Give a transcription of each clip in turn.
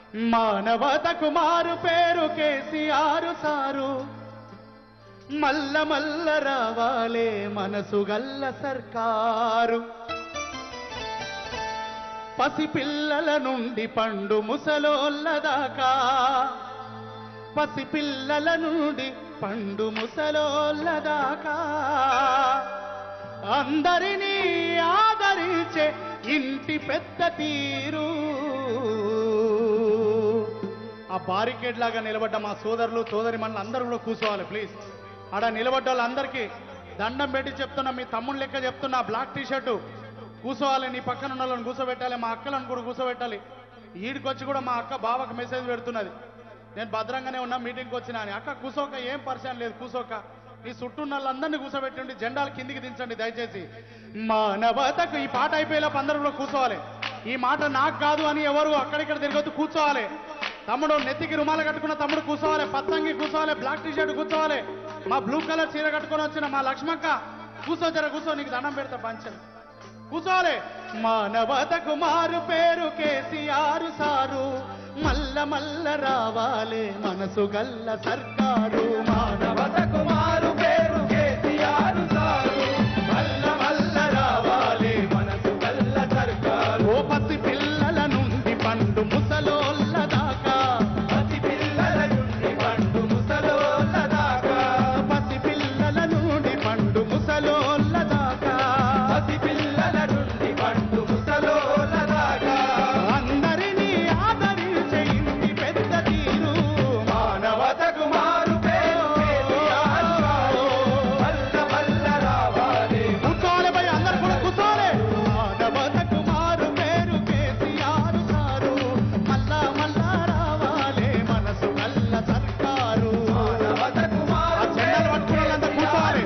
మానవతకు మారు పేరు కేసీఆర్ సారు మల్ల మల్ల రావాలే మనసు గల్ల సర్కారు పసిపిల్లల నుండి పండు ముసలోళ్ళ దాకా పసిపిల్లల నుండి పండు ముసలోళ్ళ దాకా అందరినీ ఆదరించే ఇంటి పెద్ద తీరు ఆ బారికేడ్ లాగా నిలబడ్డ మా సోదరులు సోదరి మనలు అందరూ కూడా కూర్చోవాలి ప్లీజ్ ఆడ నిలబడ్డ వాళ్ళందరికీ దండం పెట్టి చెప్తున్నా మీ తమ్ముడు లెక్క చెప్తున్నా బ్లాక్ టీ షర్టు కూర్చోవాలి నీ పక్కన ఉన్న వాళ్ళని కూర్చోబెట్టాలి మా అక్కలను కూడా కూర్చోబెట్టాలి ఈడికొచ్చి కూడా మా అక్క బావకు మెసేజ్ పెడుతున్నది నేను భద్రంగానే ఉన్నా మీటింగ్కి వచ్చినా అని అక్క కూసోక ఏం పరిచయం లేదు కూసోక ఈ చుట్టూ ఉన్న వాళ్ళందరినీ కూర్చోబెట్టండి జెండాలు కిందికి దించండి దయచేసి మానవతకు ఈ పాట అయిపోయేలోపు అందరూ కూడా కూర్చోవాలి ఈ మాట నాకు కాదు అని ఎవరు అక్కడిక్కడ తిరగొద్దు కూర్చోవాలి తమ్ముడు నెత్తికి రుమాలు కట్టుకున్న తమ్ముడు కూర్చోవాలి పచ్చంగి కూర్చోవాలి బ్లాక్ టీ షర్ట్ కూర్చోవాలి మా బ్లూ కలర్ చీర కట్టుకొని వచ్చిన మా లక్ష్మక్క కూర్చో జర కూర్చో నీకు దండం పెడతా పంచలు కూర్చోవాలి మానవతకు మారు పేరు కేసీఆర్ సారు మల్ల మల్ల రావాలే మనసు గల్ల సర్కారు మానవతకు మారు పేరు కేసీఆర్ సారు మల్ల మల్ల రావాలే మనసు గల్ల సర్కారు ఓ పసి పిల్లల నుండి పండు ముసలోళ్ళ దాకా పసి పిల్లల నుండి పండు ముసలోళ్ళ దాకా పసి పిల్లల నుండి పండు ముసలోళ్ళ దాకా పసి పిల్లల నుండి పండు ముసలోళ్ళ దాకా అందరినీ ఆదరించే ఇంటి పెద్ద తీరు మానవతకు మారు పేరు కేసీఆర్ సారు. వల్ల వల్ల రావాలి. కూర్చోవాలి భయ్ అందరు కూడా కూర్చోవాలి మానవతకు మారు పేరు కేసీఆర్ సారు మల్ల మల్ల రావాలి మనసు మల్ల సర్కారు మానవతకు మారు జెండాలు పట్టుకున్న వాళ్ళంతా కూర్చోవాలి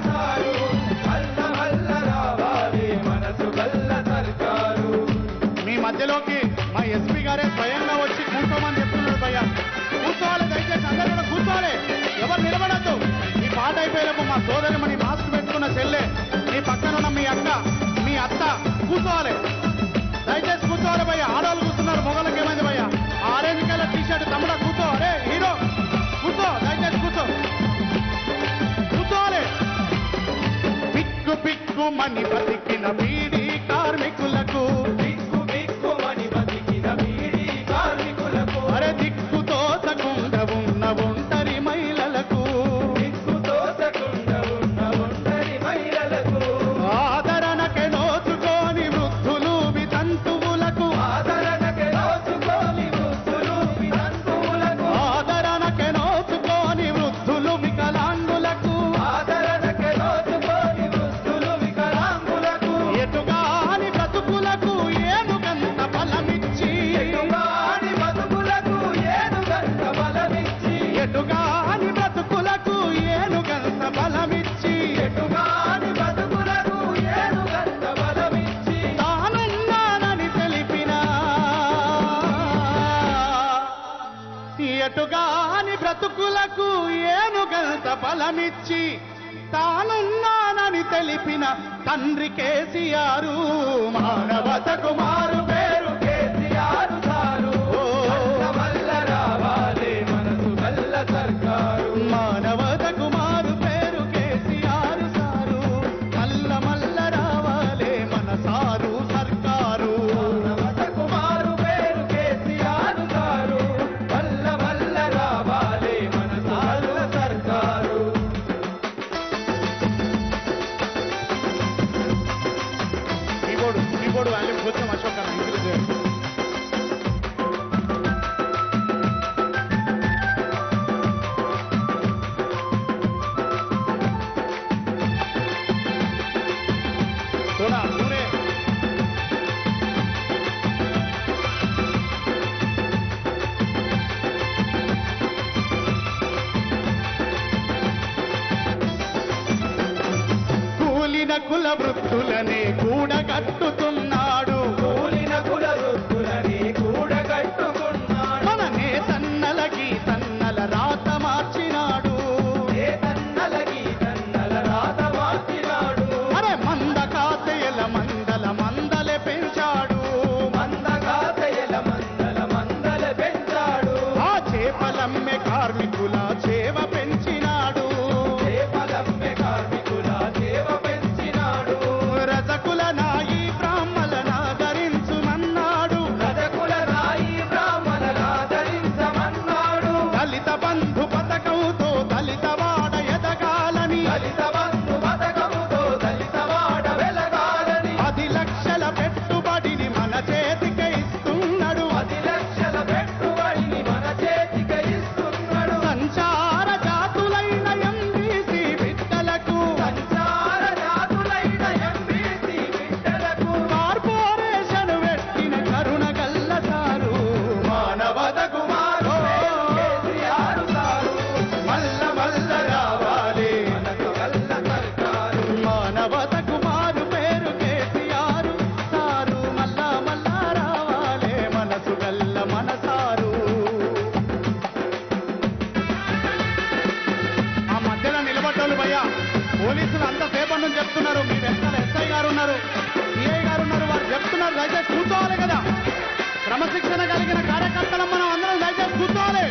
మీ మధ్యలోకి మా ఎస్పీ గారే స్వయంగా వచ్చి కూర్చోమని చెప్తున్నారు భయ్య కూర్చోవాలి దయచేసి అందరూ కూడా కూర్చోవాలి ఎవరు నిలబడద్దు ఈ పాట అయిపోయేలోపు మా సోదరిమణి మాస్క్ పెట్టుకున్న చెల్లె మీ పక్కన ఉన్న మీ అక్క మీ అత్త కూర్చోవాలి దయచేసి కూర్చోవాలి భయ్య ఆడవాళ్ళు కూర్చున్నారు మొగలకు ఏమైంది భయ్య ఆరెంజ్ కలర్ టీ షర్ట్ తమ్ముడ కూర్చో అరే హీరో కూర్చో దయచేసి కూర్చో కూర్చోవాలి పిక్కు పిక్కు మని బతికిన బీడీ కార్మికులకు అరే దిక్కు తోచకుండా ఉన్న ఒంటరి మహిళలకు ఆదరణకే నోచుకోని వృద్ధులు వితంతువులకు ఆదరణకే నోచుకోని వృద్ధులు వికలాంగులకు ఎటుగాని బ్రతుకులకు ఏనుగంత బలమిచ్చి ఎటుగాని బ్రతుకులకు ఏనుగంత బలమిచ్చి తానున్నానని తెలిపిన ఎటుగాని బ్రతుకులకు ఏనుగంత బలమిచ్చి తానున్నానని తెలిపిన తండ్రి కేసీఆరు మానవతకు మారు పేరు కేసీఆర్ సారు మానవతకు మారు పేరు కేసీఆర్ సారు మల్ల మల్ల రావాలే మన సారు సర్కారు కీబోర్డ్ కీబోర్డ్ వాల్యూమ్ కొంచెం అశోక్ అన్న ఇంక్రీజ్ చేయండి సోనా సూరే కూలిన కుల వృత్తులనే కూడగట్టుతున్నాడు మన నేతన్నలకి తన్నల రాత మార్చినాడు అరే మంద కాతయల మందల మందలే పెంచాడు చేపలమ్మె కార్మికుల చేవ పెంచినాడు చేపలమ్మె కార్మికుల చేవ పెంచినాడు రజకుల నాయి బ్రాహ్మలనాదరించుమన్నాడు రజకుల రాయి బ్రాహ్మణులాదరించమన్నాడు దళిత బంధు పథకంతో దళిత వాడ ఎదగాలని దళిత బంధు పథకముతో దళిత వాడ వెలగాలని పది లక్షల పెట్టుబడిని మన చేతికి ఇస్తున్నాడు పది లక్షల పెట్టుబడిని మన చేతికి ఇస్తున్నాడు సంచార జాతులైన ఎంబీసీ బిడ్డలకు సంచార జాతులైన ఎంబీసీ బిడ్డలకు కార్పొరేషన్ పెట్టిన కరుణ గల్ల సారు మానవతకు మారు కేసీఆర్ సారు మల్ల మల్ల రావాలి మనకు వల్ల సర్కారు మానవతకు మారు పేరు కేసీఆర్ సారు మల్ల మల్ల రావాలే మనసు గల్ల మనసారు ఆ మధ్యలో నిలబడ్డోళ్ళు భయ్యా పోలీసులు అంత సేపటి నుంచి చెప్తున్నారు మీ వెనకాల ఎస్ఐ గారు ఉన్నారు సిఐ గారు ఉన్నారు వారు చెప్తున్నారు దయచేసి కూర్చోవాలి కదా క్రమశిక్షణ కలిగిన కార్యకర్తలం మనం అందరం దయచేసి కూర్చోవాలి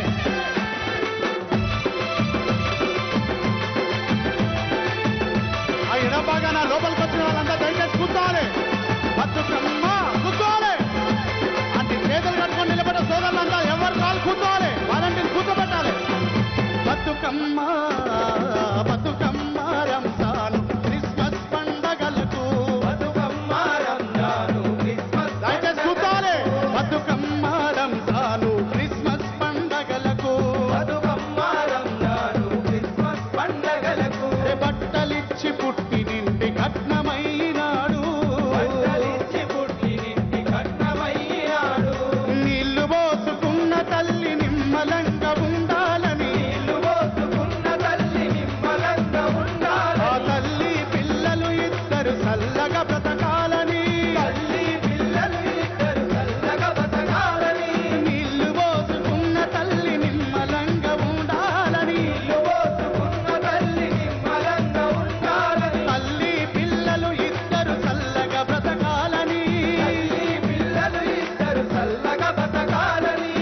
ఆ ఎడబాగా నా లోపలికి వచ్చిన వాళ్ళంతా దయచేసి కూర్చోవాలి బతుకమ్మ కూర్చోవాలి అంటే చేతులు కట్టుకొని నిలబడ్డ సోదరులంతా ఎవరు కాలు కూర్చోవాలి వారంటీని కూర్చోబెట్టాలి బతుకమ్మ బతుకమ్మ రంజాను క్రిస్మస్ పండగలకు బతుకమ్మ రంజాను క్రిస్మస్ దయచేసి కూర్చోవాలి బతుకమ్మ రంజాను క్రిస్మస్ పండగలకు బతుకమ్మ రంజాను క్రిస్మస్ పండగలకు ఏ బట్టలిచ్చి పుట్టి నిండి కట్నమైనాడు బట్టలిచ్చి పుట్టి నిండి కట్నమయ్యాడు నీళ్లు పోసుకున్న తల్లి నిమ్మలంగా ఉండాలని నీళ్లు పోసుకున్న తల్లి నిమ్మలంగా ఉండాలి ఆ తల్లి పిల్లలు ఇద్దరు చల్లగా బ్రతకాలని తల్లి పిల్లలు ఇద్దరు చల్లగా బతకాలని నీళ్లు పోసుకున్న తల్లి నిమ్మలంగా ఉండాలని నీళ్లు పోసుకున్న తల్లి నిమ్మలంగా ఉండాలని తల్లి పిల్లలు ఇద్దరు చల్లగా బ్రతకాలని తల్లి పిల్లలు ఇద్దరు చల్లగా బతకాలని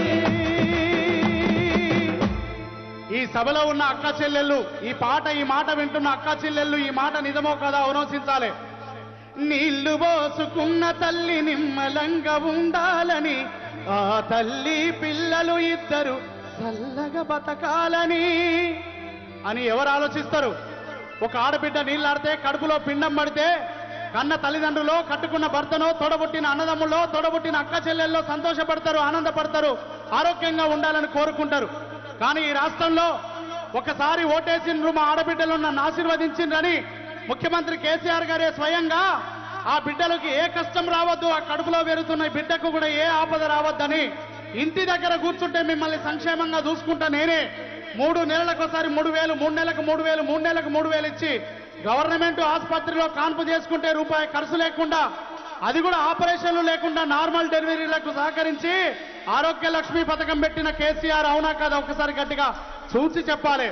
ఈ సభలో ఉన్న అక్క చెల్లెళ్ళు ఈ పాట ఈ మాట వింటున్న అక్క చెల్లెళ్ళు ఈ మాట నిజమో కదా అవనోసించాలి నీళ్లు పోసుకున్న తల్లి నిమ్మలంగా ఉండాలని ఆ తల్లి పిల్లలు ఇద్దరు చల్లగా బతకాలని అని ఎవరు ఆలోచిస్తారు ఒక ఆడబిడ్డ నీళ్ళాడితే కడుపులో పిండం పడితే కన్న తల్లిదండ్రులు కట్టుకున్న భర్తను తోడబుట్టిన అన్నదమ్ములో తోడబుట్టిన అక్క చెల్లెల్లో సంతోషపడతారు ఆనందపడతారు ఆరోగ్యంగా ఉండాలని కోరుకుంటారు కానీ ఈ రాష్ట్రంలో ఒకసారి ఓటేసిండ్రు మా ఆడబిడ్డలు నన్ను ఆశీర్వదించిండ్రని ముఖ్యమంత్రి కేసీఆర్ గారే స్వయంగా ఆ బిడ్డలకి ఏ కష్టం రావద్దు ఆ కడుపులో పెరుగుతున్న ఈ బిడ్డకు కూడా ఏ ఆపద రావద్దని ఇంటి దగ్గర కూర్చుంటే మిమ్మల్ని సంక్షేమంగా చూసుకుంటా నేనే మూడు నెలలకు ఒకసారి మూడు వేలు మూడు నెలలకు మూడు వేలు మూడు నెలలకు మూడు వేలు ఇచ్చి గవర్నమెంట్ ఆసుపత్రిలో కాన్పు చేసుకుంటే రూపాయి ఖర్చు లేకుండా అది కూడా ఆపరేషన్లు లేకుండా నార్మల్ డెలివరీలకు సహకరించి ఆరోగ్య లక్ష్మి పథకం పెట్టిన కేసీఆర్ అవునా కదా ఒకసారి గట్టిగా చూసి చెప్పాలి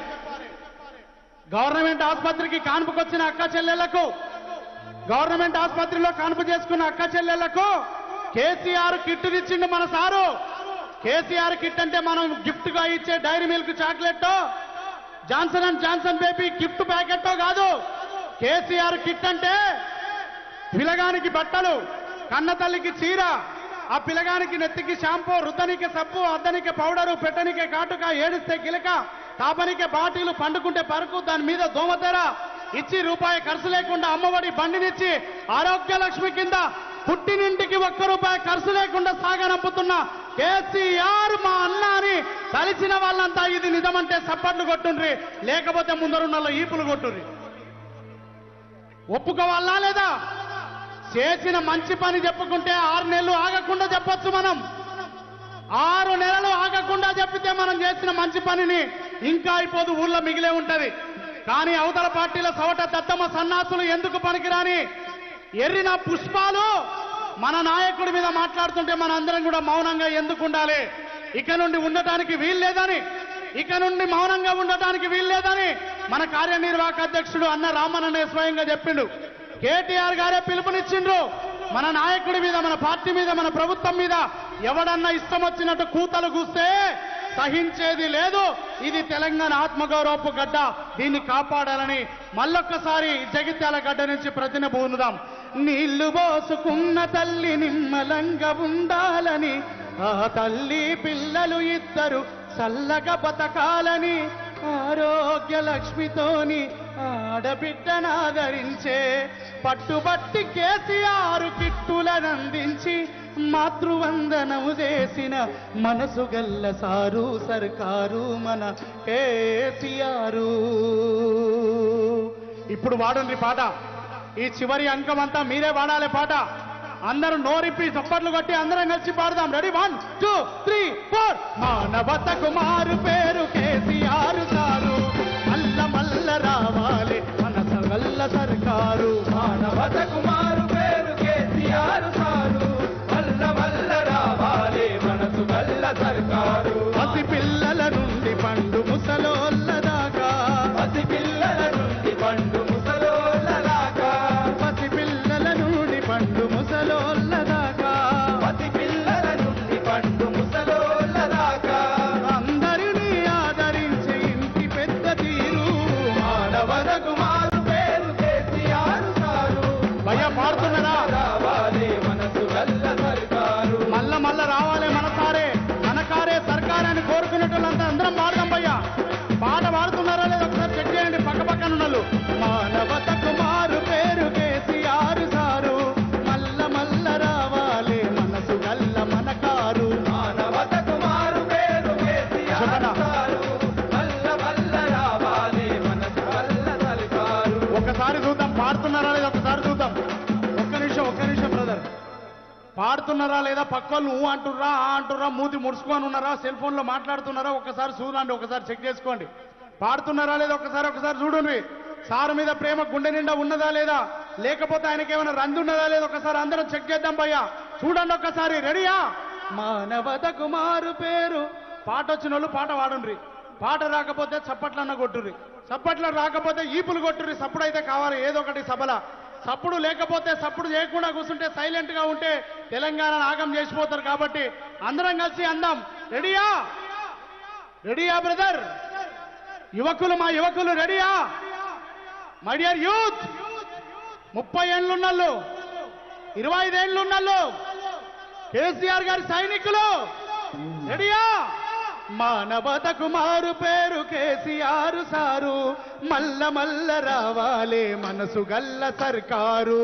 గవర్నమెంట్ ఆసుపత్రికి కాన్పుకొచ్చిన అక్క చెల్లెళ్లకు గవర్నమెంట్ ఆసుపత్రిలో కాన్పు చేసుకున్న అక్క చెల్లెళ్లకు కేసీఆర్ కిట్ ఇచ్చిండు మన సారు కేసీఆర్ కిట్ అంటే మనం గిఫ్ట్ గా ఇచ్చే Dairy Milk chocolate Johnson and Johnson baby gift packet కాదు కేసీఆర్ కిట్ అంటే పిలగానికి బట్టలు కన్న తల్లికి చీర ఆ పిలగానికి నెత్తికి షాంపూ రుద్దనికి సబ్బు అద్దనికి పౌడరు పెట్టనికి కాటుక ఏడిస్తే గిలక తాపనికి బాటిలు పండుకుంటే పరుకు దాని మీద దోమతెర ఇచ్చి రూపాయి ఖర్చు లేకుండా అమ్మఒడి బండినిచ్చి ఆరోగ్య లక్ష్మి కింద పుట్టినింటికి ఒక్క రూపాయి ఖర్చు లేకుండా సాగనంపుతున్న కేసీఆర్ మా అన్న అని కలిసిన వాళ్ళంతా ఇది నిజమంటే సప్పట్లు కొట్టుండ్రి లేకపోతే ముందరున్న ఈపులు కొట్టుండ్రి ఒప్పుకోవాలా లేదా చేసిన మంచి పని చెప్పుకుంటే ఆరు నెలలు ఆగకుండా చెప్పొచ్చు మనం ఆరు నెలలు ఆగకుండా చెప్పితే మనం చేసిన మంచి పనిని ఇంకా అయిపోదు ఊళ్ళో మిగిలే ఉంటది కానీ అవతల పార్టీల సవట దత్తమ్మ సన్నాసులు ఎందుకు పనికిరాని ఎర్రిన పుష్పాలు మన నాయకుడి మీద మాట్లాడుతుంటే మన అందరం కూడా మౌనంగా ఎందుకు ఉండాలి ఇక నుండి ఉండటానికి వీల్లేదని ఇక నుండి మౌనంగా ఉండటానికి వీల్లేదని మన కార్యనిర్వాహక అధ్యక్షుడు అన్న రామన్ననే స్వయంగా చెప్పిండు కేటీఆర్ గారే పిలుపునిచ్చిండ్రు మన నాయకుడి మీద మన పార్టీ మీద మన ప్రభుత్వం మీద ఎవడన్నా ఇష్టం వచ్చినట్టు కూతలు కూస్తే సహించేది లేదు ఇది తెలంగాణ ఆత్మగౌరవపు గడ్డ దీన్ని కాపాడాలని మళ్ళొక్కసారి జగిత్యాల గడ్డ నుంచి ప్రతిన బూనుదాం నీళ్లు పోసుకున్న తల్లి నిమ్మలంగా ఉండాలని ఆ తల్లి పిల్లలు ఇద్దరు చల్లగా బతకాలని ఆరోగ్య లక్ష్మితోని ఆడబిడ్డనాదరించే పట్టుబట్టి కేసీఆర్ కిట్టులనందించి మాతృవందనము చేసిన మనసు గల్ల సారు సర్కారు మన కేసీఆర్ ఇప్పుడు వాడండి పాట ఈ చివరి అంకం అంతా మీరే వాడాలి పాట అందరూ నోరిప్పి చప్పట్లు కొట్టి అందరం కలిసి పాడదాం ready one two three four మానవత కుమారు పేరు కేసీఆర్ సారు మల్ల మల్ల రావాలి మన సగల్ల సర్కారు మానవత కుమారు పేరు కేసీఆర్ సారు వల్ల వల్ల రావాలి మనసు గల్ల సర్కారు పసి పిల్లల నుండి పండు ముసలోళ్ళ దాకా పసి పిల్లల నుండి పండు ముసలోళ్ళ దాకా పసి పిల్లల నుండి పండు ముసలోళ్ళ దాకా పసి పిల్లల నుండి పండు ముసలోళ్ళ దాకా అందరినీ ఆదరించే ఇంటి పెద్ద తీరు మానవత కుమారు పేరు కేసీఆర్ సారు భయ పాడుతున్నారా రావాలి మనసు గల్ల సర్కారు మల్ల మల్ల రావాలి మన సారే మన కారే సర్కార్ అని కోరుకునేటోళ్ళంతా అందరం పాడదాం భయ్యా పాట పాడుతున్నారా లేదా ఒకసారి చెక్ చేయండి పక్క పక్కన ఉన్నోళ్ళు మానవత కుమారు పేరు కేసీఆర్ సారు మల్ల మల్ల రావాలి మనసు గల్ల మన కారు మానవత కుమారు పేరు కేసీఆర్ చెప్పనా? సారు వల్ల వల్ల రావాలి మనసు గల్ల సర్కారు ఒకసారి చూద్దాం పాడుతున్నారా లేదా ఒకసారి చూద్దాం ఒక్క నిమిషం ఒక్క నిమిషం బ్రదర్ పాడుతున్నారా లేదా పక్కోళ్ళు ఊ అంటుర్రా ఆ అంటుర్రా మూతి ముడుచుకొని ఉన్నారా సెల్ ఫోన్ లో మాట్లాడుతున్నారా ఒకసారి చూడండి ఒకసారి చెక్ చేసుకోండి పాడుతున్నారా లేదా ఒకసారి ఒకసారి చూడండి సారు మీద ప్రేమ గుండె నిండా ఉన్నదా లేదా లేకపోతే ఆయనకి ఏమైనా రంది ఉన్నదా లేదా ఒకసారి అందరం చెక్ చేద్దాం భయ్యా చూడండి ఒక్కసారి రెడీయా మానవత కుమారు పేరు పాట వచ్చిన వాళ్ళు పాట వాడుండ్రి పాట రాకపోతే చప్పట్లన్న కొట్టుర్రి చప్పట్లు రాకపోతే ఈపులు కొట్టుర్రి సప్పుడు అయితే కావాలి ఏదో ఒకటి సభల సప్పుడు లేకపోతే సప్పుడు చేయకుండా కూర్చుంటే సైలెంట్ గా ఉంటే తెలంగాణ ఆగం చేసిపోతారు కాబట్టి అందరం కలిసి అందాం రెడీయా రెడీయా బ్రదర్ యువకులు మా యువకులు రెడీయా మై డియర్ యూత్ ముప్పై ఏళ్ళున్నళ్ళు ఇరవై ఐదేళ్ళున్నళ్ళు కేసీఆర్ గారి సైనికులు రెడీయా మానవత కుమారు పేరు కేసీఆర్ సారు మల్ల మల్ల రావాలే మనసు గల్ల సర్కారు